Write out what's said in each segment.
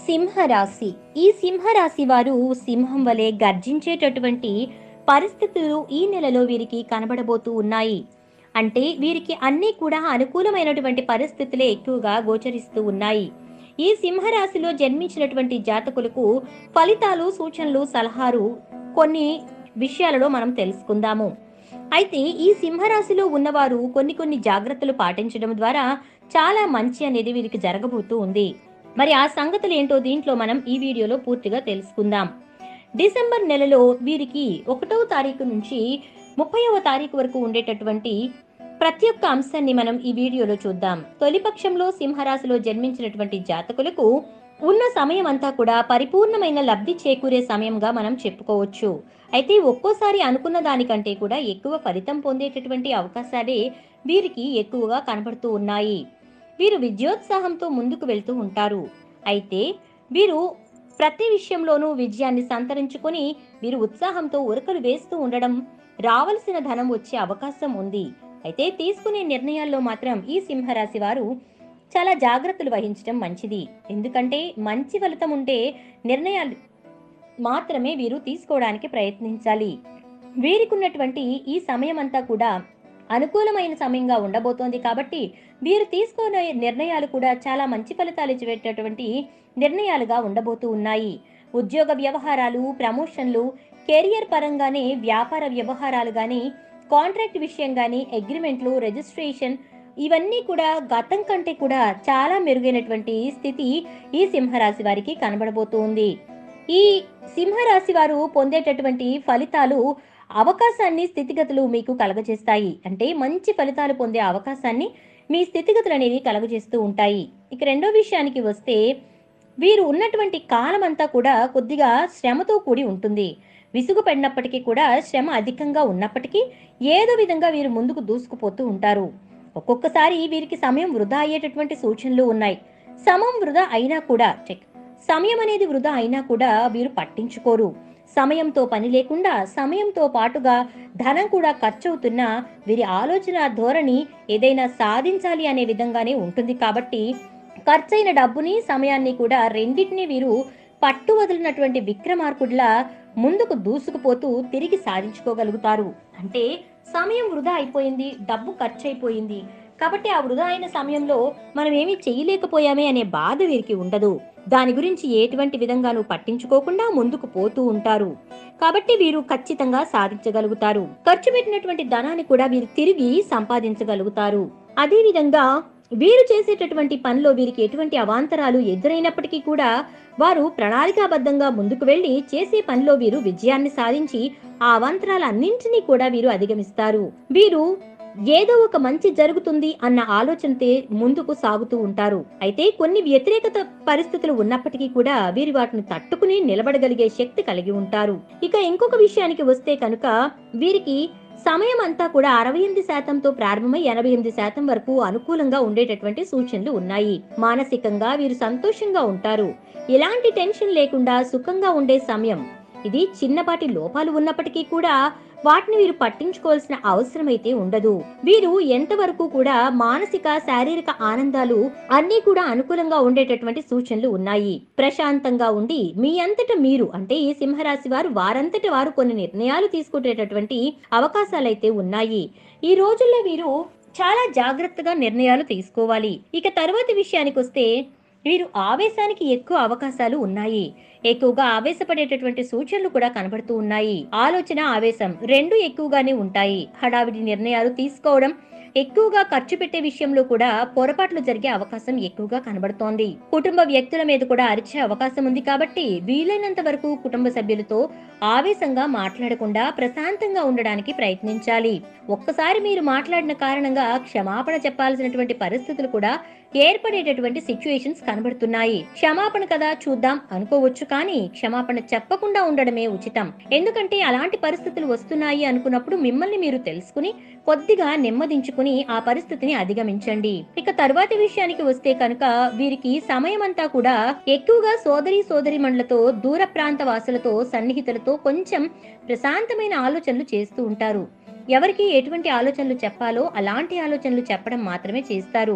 సింహరాశి ఈ సింహరాశి వారు సింహం వలె గర్జించేటటువంటి పరిస్థితులు ఈ నెలలో వీరికి కనబడబోతూ ఉన్నాయి అంటే వీరికి అన్నీ కూడా అనుకూలమైనటువంటి పరిస్థితులే ఎక్కువగా గోచరిస్తూ ఉన్నాయి ఈ సింహరాశిలో జన్మించినటువంటి జాతకులకు ఫలితాలు సూచనలు సలహాలు కొన్ని విషయాలలో మనం తెలుసుకుందాము అయితే ఈ సింహరాశిలో ఉన్నవారు కొన్ని కొన్ని జాగ్రత్తలు పాటించడం ద్వారా చాలా మంచి అనేది వీరికి జరగబోతూ ఉంది మరి ఆ సంగతులు ఏంటో దీంట్లో మనం ఈ వీడియోలో పూర్తిగా తెలుసుకుందాం డిసెంబర్ నెలలో వీరికి ఒకటవ తారీఖు నుంచి ముప్పైవ తారీఖు వరకు ఉండేటటువంటి ప్రతి ఒక్క అంశాన్ని మనం ఈ వీడియోలో చూద్దాం తొలి పక్షంలో సింహరాశిలో జన్మించినటువంటి జాతకులకు ఉన్న సమయం అంతా కూడా పరిపూర్ణమైన లబ్ధి చేకూరే సమయంగా మనం చెప్పుకోవచ్చు అయితే ఒక్కోసారి అనుకున్న దానికంటే కూడా ఎక్కువ ఫలితం పొందేటటువంటి అవకాశాలే వీరికి ఎక్కువగా కనబడుతూ ఉన్నాయి వీరు విద్యోత్సాహంతో ముందుకు వెళ్తూ ఉంటారు అయితే వీరు ప్రతి విషయంలోనూ విజయాన్ని సంతరించుకొని వీరు ఉత్సాహంతో ఉరకలు వేస్తూ ఉండడం రావలసిన ధనం వచ్చే అవకాశం ఉంది అయితే తీసుకునే నిర్ణయాల్లో మాత్రం ఈ సింహరాశి వారు చాలా జాగ్రత్తలు వహించడం మంచిది ఎందుకంటే మంచి ఫలితం ఉంటే నిర్ణయాలు మాత్రమే వీరు తీసుకోవడానికి ప్రయత్నించాలి వీరికి ఉన్నటువంటి ఈ సమయం అంతా కూడా అనుకూలమైన సమయంగా ఉండబోతోంది కాబట్టి వీరు తీసుకునే నిర్ణయాలు కూడా చాలా మంచి ఫలితాలు ఇచ్చేటటువంటి నిర్ణయాలుగా ఉండబోతూ ఉన్నాయి ఉద్యోగ వ్యవహారాలు ప్రమోషన్లు కెరియర్ పరంగానే వ్యాపార వ్యవహారాలు కానీ కాంట్రాక్ట్ విషయం కానీ అగ్రిమెంట్లు రిజిస్ట్రేషన్ ఇవన్నీ కూడా గతం కంటే కూడా చాలా మెరుగైనటువంటి స్థితి ఈ సింహరాశి వారికి కనబడబోతూ ఉంది ఈ సింహరాశి వారు పొందేటటువంటి ఫలితాలు అవకాశాన్ని స్థితిగతులు మీకు కలగజేస్తాయి అంటే మంచి ఫలితాలు పొందే అవకాశాన్ని మీ స్థితిగతులు అనేవి కలగజేస్తూ ఉంటాయి ఇక రెండో విషయానికి వస్తే వీరు ఉన్నటువంటి కాలం అంతా కూడా కొద్దిగా శ్రమతో కూడి ఉంటుంది విసుగు పడినప్పటికీ కూడా శ్రమ అధికంగా ఉన్నప్పటికీ ఏదో విధంగా వీరు ముందుకు దూసుకుపోతూ ఉంటారు ఒక్కొక్కసారి వీరికి సమయం వృధా అయ్యేటటువంటి సూచనలు ఉన్నాయి సమయం వృధా అయినా కూడా చెక్ సమయం అనేది వృధా అయినా కూడా వీరు పట్టించుకోరు సమయంతో పని లేకుండా సమయంతో పాటుగా ధనం కూడా ఖర్చవుతున్నా వీరి ఆలోచన ధోరణి ఏదైనా సాధించాలి అనే విధంగానే ఉంటుంది కాబట్టి ఖర్చైన డబ్బుని సమయాన్ని కూడా రెండింటినీ వీరు పట్టు వదిలినటువంటి విక్రమార్కుడిలా ముందుకు దూసుకుపోతూ తిరిగి సాధించుకోగలుగుతారు అంటే సమయం వృధా అయిపోయింది డబ్బు ఖర్చు అయిపోయింది కాబట్టి ఆ వృధా అయిన సమయంలో మనం ఏమీ చేయలేకపోయామే అనే బాధ వీరికి ఉండదు దాని గురించి ఎటువంటి విధంగానూ పట్టించుకోకుండా ముందుకు పోతూ ఉంటారు కాబట్టి వీరు ఖచ్చితంగా సాధించగలుగుతారు ఖర్చు పెట్టినటువంటి ధనాన్ని కూడా వీరు తిరిగి సంపాదించగలుగుతారు అదే విధంగా వీరు చేసేటటువంటి పనిలో వీరికి ఎటువంటి అవాంతరాలు ఎదురైనప్పటికీ కూడా వారు ప్రణాళికాబద్ధంగా ముందుకు వెళ్లి చేసే పనిలో వీరు విజయాన్ని సాధించి ఆ అవాంతరాలన్నింటినీ కూడా వీరు అధిగమిస్తారు వీరు ఏదో ఒక మంచి జరుగుతుంది అన్న ఆలోచనతే ముందుకు సాగుతూ ఉంటారు అయితే కొన్ని వ్యతిరేకత పరిస్థితులు ఉన్నప్పటికీ కూడా వీరు వాటిని తట్టుకుని నిలబడగలిగే శక్తి కలిగి ఉంటారు ఇక ఇంకొక విషయానికి వస్తే కనుక వీరికి సమయం అంతా కూడా అరవై ఎనిమిది శాతంతో ప్రారంభమై ఎనభై ఎనిమిది శాతం వరకు అనుకూలంగా ఉండేటటువంటి సూచనలు ఉన్నాయి మానసికంగా వీరు సంతోషంగా ఉంటారు ఎలాంటి టెన్షన్ లేకుండా సుఖంగా ఉండే సమయం ఇది చిన్నపాటి లోపాలు ఉన్నప్పటికీ కూడా వాటిని వీరు పట్టించుకోవాల్సిన అవసరం అయితే ఉండదు వీరు ఎంతవరకు కూడా మానసిక శారీరక ఆనందాలు అన్నీ కూడా అనుకూలంగా ఉండేటటువంటి సూచనలు ఉన్నాయి ప్రశాంతంగా ఉండి మీ అంతట మీరు అంటే ఈ సింహరాశి వారు వారంతట వారు కొన్ని నిర్ణయాలు తీసుకునేటటువంటి అవకాశాలైతే ఉన్నాయి ఈ రోజుల్లో వీరు చాలా జాగ్రత్తగా నిర్ణయాలు తీసుకోవాలి ఇక తర్వాతి విషయానికి వస్తే వీరు ఆవేశానికి ఎక్కువ అవకాశాలు ఉన్నాయి ఎక్కువగా ఆవేశపడేటటువంటి సూచనలు కూడా కనబడుతూ ఉన్నాయి ఆలోచన ఆవేశం రెండు ఎక్కువగానే ఉంటాయి హడావిడి నిర్ణయాలు తీసుకోవడం ఎక్కువగా ఖర్చు పెట్టే విషయంలో కూడా పొరపాట్లు జరిగే అవకాశం ఎక్కువగా కనబడుతోంది కుటుంబ వ్యక్తుల మీద కూడా అరిచే అవకాశం ఉంది కాబట్టి వీలైనంత వరకు కుటుంబ సభ్యులతో ఆవేశంగా మాట్లాడకుండా ప్రశాంతంగా ఉండడానికి ప్రయత్నించాలి ఒక్కసారి మీరు మాట్లాడిన కారణంగా క్షమాపణ చెప్పాల్సినటువంటి పరిస్థితులు కూడా ఏర్పడేటటువంటి సిచ్యుయేషన్స్ కనబడుతున్నాయి క్షమాపణ కదా చూద్దాం అనుకోవచ్చు కానీ క్షమాపణ చెప్పకుండా ఉండడమే ఉచితం ఎందుకంటే అలాంటి పరిస్థితులు వస్తున్నాయి అనుకున్నప్పుడు మిమ్మల్ని మీరు తెలుసుకుని కొద్దిగా నెమ్మదించుకుని ఆ పరిస్థితిని అధిగమించండి ఇక తర్వాతి విషయానికి వస్తే కనుక వీరికి సమయం అంతా కూడా ఎక్కువగా సోదరి సోదరి మండలతో దూర ప్రాంత వాసులతో సన్నిహితులతో కొంచెం ప్రశాంతమైన ఆలోచనలు చేస్తూ ఉంటారు ఎవరికి ఎటువంటి ఆలోచనలు చెప్పాలో అలాంటి ఆలోచనలు చెప్పడం మాత్రమే చేస్తారు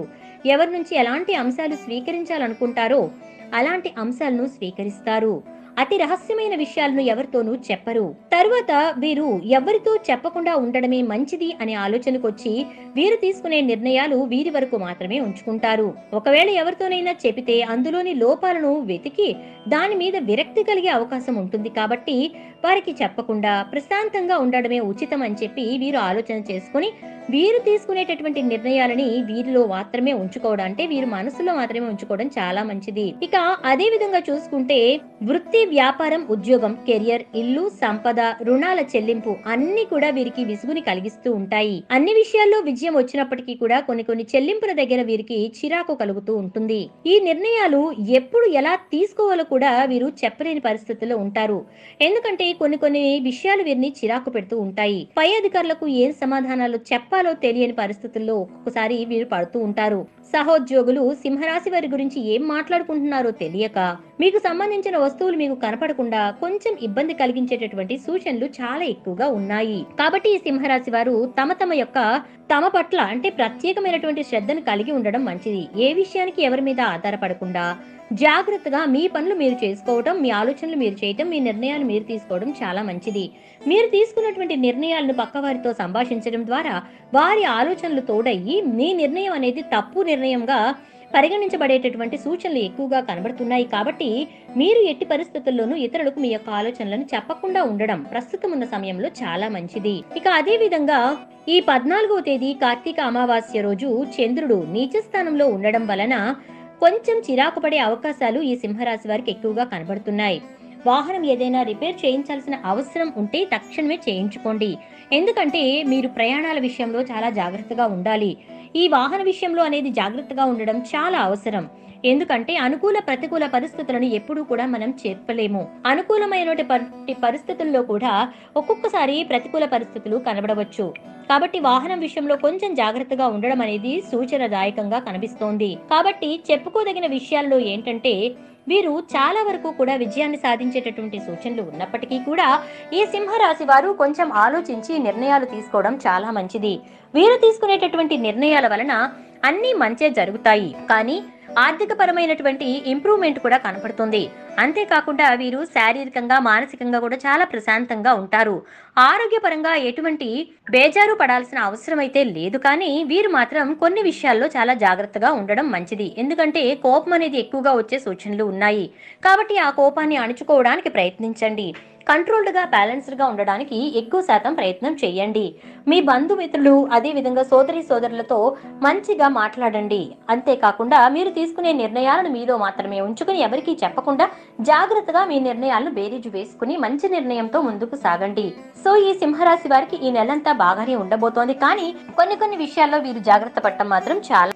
ఎవరి నుంచి ఎలాంటి అంశాలు స్వీకరించాలనుకుంటారో అలాంటి అంశాలను స్వీకరిస్తారు అతి రహస్యమైన విషయాలను ఎవరితోనూ చెప్పరు తరువాత వీరు ఎవరితో చెప్పకుండా ఉండడమే మంచిది అనే ఆలోచనకు వచ్చి వీరు తీసుకునే నిర్ణయాలు వీరి వరకు మాత్రమే ఉంచుకుంటారు ఒకవేళ ఎవరితోనైనా చెబితే అందులోని లోపాలను వెతికి దాని మీద విరక్తి కలిగే అవకాశం ఉంటుంది కాబట్టి వారికి చెప్పకుండా ప్రశాంతంగా ఉండడమే ఉచితం అని చెప్పి వీరు ఆలోచన చేసుకుని వీరు తీసుకునేటటువంటి నిర్ణయాలని వీరిలో మాత్రమే ఉంచుకోవడం అంటే వీరు మనసులో మాత్రమే ఉంచుకోవడం చాలా మంచిది ఇక అదే విధంగా చూసుకుంటే వృత్తి వ్యాపారం ఉద్యోగం కెరియర్ ఇల్లు సంపద రుణాల చెల్లింపు అన్ని కూడా వీరికి విసుగుని కలిగిస్తూ ఉంటాయి అన్ని విషయాల్లో విజయం వచ్చినప్పటికీ కూడా కొన్ని కొన్ని చెల్లింపుల దగ్గర వీరికి చిరాకు కలుగుతూ ఉంటుంది ఈ నిర్ణయాలు ఎప్పుడు ఎలా తీసుకోవాలో కూడా వీరు చెప్పలేని పరిస్థితుల్లో ఉంటారు ఎందుకంటే కొన్ని కొన్ని విషయాలు వీరిని చిరాకు పెడుతూ ఉంటాయి పై అధికారులకు ఏం సమాధానాలు చెప్పాలో తెలియని పరిస్థితుల్లో ఒక్కొక్కసారి వీరు పడుతూ ఉంటారు సహోద్యోగులు సింహరాశి వారి గురించి ఏం మాట్లాడుకుంటున్నారో తెలియక మీకు సంబంధించిన వస్తువులు మీకు కనపడకుండా కొంచెం ఇబ్బంది కలిగించేటటువంటి సూచనలు చాలా ఎక్కువగా ఉన్నాయి కాబట్టి ఈ సింహరాశి వారు తమ తమ యొక్క తమ పట్ల అంటే ప్రత్యేకమైనటువంటి శ్రద్ధను కలిగి ఉండడం మంచిది ఏ విషయానికి ఎవరి మీద ఆధారపడకుండా జాగ్రత్తగా మీ పనులు మీరు చేసుకోవడం మీ ఆలోచనలు మీరు చేయటం మీ నిర్ణయాలు మీరు తీసుకోవడం చాలా మంచిది మీరు తీసుకున్నటువంటి నిర్ణయాలను పక్కవారితో సంభాషించడం ద్వారా వారి ఆలోచనలు తోడయ్యి మీ నిర్ణయం అనేది తప్పు నిర్ణయంగా పరిగణించబడేటటువంటి సూచనలు ఎక్కువగా కనబడుతున్నాయి కాబట్టి మీరు ఎట్టి పరిస్థితుల్లోనూ ఇతరులకు మీ యొక్క ఆలోచనలను చెప్పకుండా ఉండడం ప్రస్తుతం ఉన్న సమయంలో చాలా మంచిది ఇక అదే విధంగా ఈ పద్నాలుగవ తేదీ కార్తీక అమావాస్య రోజు చంద్రుడు నీచ స్థానంలో ఉండడం వలన కొంచెం చిరాకు పడే అవకాశాలు ఈ సింహరాశి వారికి ఎక్కువగా కనబడుతున్నాయి వాహనం ఏదైనా రిపేర్ చేయించాల్సిన అవసరం ఉంటే తక్షణమే చేయించుకోండి ఎందుకంటే మీరు ప్రయాణాల విషయంలో చాలా జాగ్రత్తగా ఉండాలి ఈ వాహన విషయంలో అనేది జాగ్రత్తగా ఉండడం చాలా అవసరం ఎందుకంటే అనుకూల ప్రతికూల పరిస్థితులను ఎప్పుడూ కూడా మనం చెప్పలేము అనుకూలమైనటువంటి పరిస్థితుల్లో కూడా ఒక్కొక్కసారి ప్రతికూల పరిస్థితులు కనబడవచ్చు కాబట్టి వాహనం విషయంలో కొంచెం జాగ్రత్తగా ఉండడం అనేది సూచనదాయకంగా కనిపిస్తోంది కాబట్టి చెప్పుకోదగిన విషయాల్లో ఏంటంటే వీరు చాలా వరకు కూడా విజయాన్ని సాధించేటటువంటి సూచనలు ఉన్నప్పటికీ కూడా ఈ సింహరాశి వారు కొంచెం ఆలోచించి నిర్ణయాలు తీసుకోవడం చాలా మంచిది వీరు తీసుకునేటటువంటి నిర్ణయాల వలన అన్ని మంచే జరుగుతాయి కానీ ఆర్థిక పరమైనటువంటి ఇంప్రూవ్మెంట్ కూడా కనపడుతుంది అంతేకాకుండా వీరు శారీరకంగా మానసికంగా కూడా చాలా ప్రశాంతంగా ఉంటారు ఆరోగ్యపరంగా ఎటువంటి బేజారు పడాల్సిన అవసరం అయితే లేదు కానీ వీరు మాత్రం కొన్ని విషయాల్లో చాలా జాగ్రత్తగా ఉండడం మంచిది ఎందుకంటే కోపం అనేది ఎక్కువగా వచ్చే సూచనలు ఉన్నాయి కాబట్టి ఆ కోపాన్ని అణుచుకోవడానికి ప్రయత్నించండి కంట్రోల్డ్ గా బ్యాలెన్స్డ్ గా ఉండడానికి ఎక్కువ శాతం ప్రయత్నం చేయండి మీ బంధుమిత్రులు అదే విధంగా సోదరి సోదరులతో మంచిగా మాట్లాడండి అంతేకాకుండా మీరు తీసుకునే నిర్ణయాలను మీలో మాత్రమే ఉంచుకుని ఎవరికీ చెప్పకుండా జాగ్రత్తగా మీ నిర్ణయాలను బేరీజు వేసుకుని మంచి నిర్ణయంతో ముందుకు సాగండి సో ఈ సింహరాశి వారికి ఈ నెలంతా బాగానే ఉండబోతోంది కానీ కొన్ని కొన్ని విషయాల్లో వీరు జాగ్రత్త పడటం మాత్రం చాలా